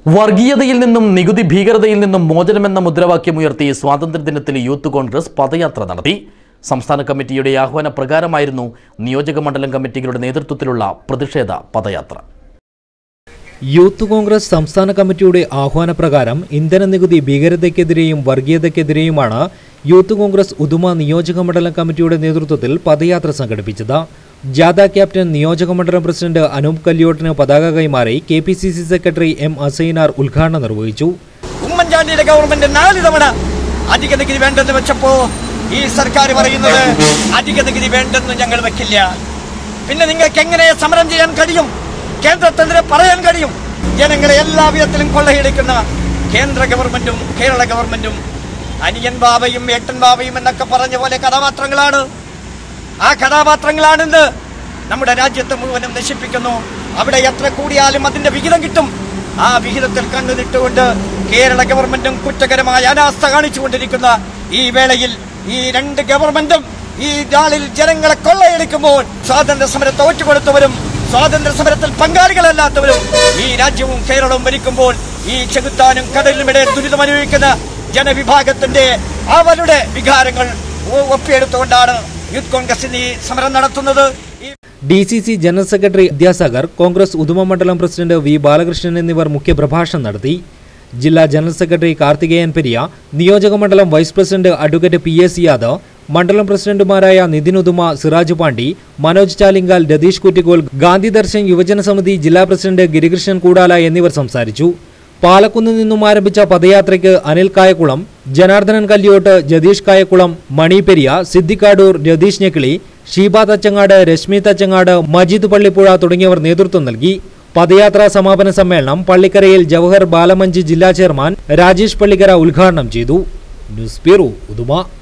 വർഗീയതയിൽ നിന്നും നികുതി ഭീകരതയിൽ നിന്നും മോചനമെന്ന മുദ്രാവാക്യമുയർത്തി സ്വാതന്ത്ര്യദിനത്തിൽ യൂത്ത് കോൺഗ്രസ് പദയാത്ര നടത്തി സംസ്ഥാന കമ്മിറ്റിയുടെ ആഹ്വാന പ്രകാരമായിരുന്നു നിയോജക മണ്ഡലം കമ്മിറ്റികളുടെ നേതൃത്വത്തിലുള്ള പ്രതിഷേധ പദയാത്ര യൂത്ത് കോൺഗ്രസ് സംസ്ഥാന കമ്മിറ്റിയുടെ ആഹ്വാനപ്രകാരം ഇന്ധന നികുതി ഭീകരതയ്ക്കെതിരെയും വർഗീയതയ്ക്കെതിരെയുമാണ് യൂത്ത് കോൺഗ്രസ് ഉദുമ നിയോജക മണ്ഡലം കമ്മിറ്റിയുടെ നേതൃത്വത്തിൽ പദയാത്ര സംഘടിപ്പിച്ചത് ജാഥ ക്യാപ്റ്റൻ നിയോജക മണ്ഡലം പ്രസിഡന്റ് അനൂപ് കല്യോട്ടിന് പതാക കൈമാറി K P C C secretary M Asainar ഉദ്ഘാടനം നിർവഹിച്ചു ഉമ്മൻചാണ്ടിയുടെ ഗവൺമെന്റ് നാല് തവണ അധിക നികുതി വേണ്ടെന്ന് വെച്ചപ്പോ ഈ സർക്കാർ പറയുന്നത് അധിക നികുതി വേണ്ടെന്ന് ഞങ്ങൾ വെക്കില്ല പിന്നെ നിങ്ങൾക്ക് എങ്ങനെ സമരം ചെയ്യാൻ കഴിയും കേന്ദ്രത്തിനെതിരെ പറയാൻ കഴിയും ജനങ്ങളെ എല്ലാ വിധത്തിലും കൊള്ളയടിക്കുന്ന കേന്ദ്ര ഗവൺമെന്റും കേരള ഗവൺമെന്റും അനിയൻ ബാബയും ഏട്ടൻ ബാബയും എന്നൊക്കെ പറഞ്ഞ പോലെ കഥാപാത്രങ്ങളാണ് ആ കഥാപാത്രങ്ങളാണിന്ന് നമ്മുടെ രാജ്യത്തെ മുഴുവനും നശിപ്പിക്കുന്നു അവിടെ എത്ര കൂടിയാലും അതിന്റെ വിഹിതം കിട്ടും ആ വിഹിതത്തിൽ കണ്ണുനിട്ടുകൊണ്ട് കേരള ഗവൺമെന്റും കുറ്റകരമായ അനാസ്ഥ കാണിച്ചുകൊണ്ടിരിക്കുന്ന ഈ വേളയിൽ ഈ രണ്ട് ഗവൺമെന്റും ഈ നാളിൽ ജനങ്ങളെ കൊള്ളയടിക്കുമ്പോൾ സ്വാതന്ത്ര്യ സമരം തോറ്റുകൊടുത്തവരും സ്വാതന്ത്ര്യ സമരത്തിൽ പങ്കാളികളല്ലാത്തവരും ഈ രാജ്യവും കേരളവും ഭരിക്കുമ്പോൾ ഈ ചെകുത്താനും കടലിനുമിടെ ദുരിതം അനുഭവിക്കുന്ന ജനവിഭാഗത്തിന്റെ അവരുടെ വികാരങ്ങൾ ഒ- ഒപ്പിയെടുത്തുകൊണ്ടാണ് യൂത്ത് കോൺഗ്രസ് ഇന്ന് ഈ സമരം നടത്തുന്നത് ഈ D C C general secretary Vidyasagar Congress Uduma മണ്ഡലം പ്രസിഡന്റ് വി ബാലകൃഷ്ണൻ എന്നിവർ മുഖ്യപ്രഭാഷണം നടത്തി ജില്ലാ ജനറൽ സെക്രട്ടറി കാർത്തികേയൻ പെരിയ നിയോജക മണ്ഡലം vice president advocate P S Yadav മണ്ഡലം പ്രസിഡന്റുമാരായ നിതിൻ ഉദുമ സിറാജ് പാണ്ഡി മനോജ് ചാലിങ്കാൽ രതീഷ് കുറ്റിക്കോൽ ഗാന്ധി ദർശൻ യുവജന സമിതി ജില്ലാ പ്രസിഡന്റ് ഗിരികൃഷ്ണൻ കൂടാല എന്നിവർ സംസാരിച്ചു പാലക്കുന്നിൽ നിന്നും ആരംഭിച്ച പദയാത്രയ്ക്ക് അനിൽ കായക്കുളം ജനാർദ്ദനൻ കല്യോട്ട് ജതീഷ് കായക്കുളം മണി പെരിയ സിദ്ദിഖാടൂർ രതീഷ് ഞെക്കിളി ഷീബ തച്ചങ്ങാട് രശ്മി തച്ചങ്ങാട് മജീദ് പള്ളിപ്പുഴ തുടങ്ങിയവർ നേതൃത്വം നൽകി പദയാത്രാ സമാപന സമ്മേളനം പള്ളിക്കരയിൽ ജവഹർ ബാലമഞ്ചി ജില്ലാ ചെയർമാൻ രാജേഷ് പള്ളിക്കര ഉദ്ഘാടനം ചെയ്തു ന്യൂസ് ബ്യൂറോ ഉദുമ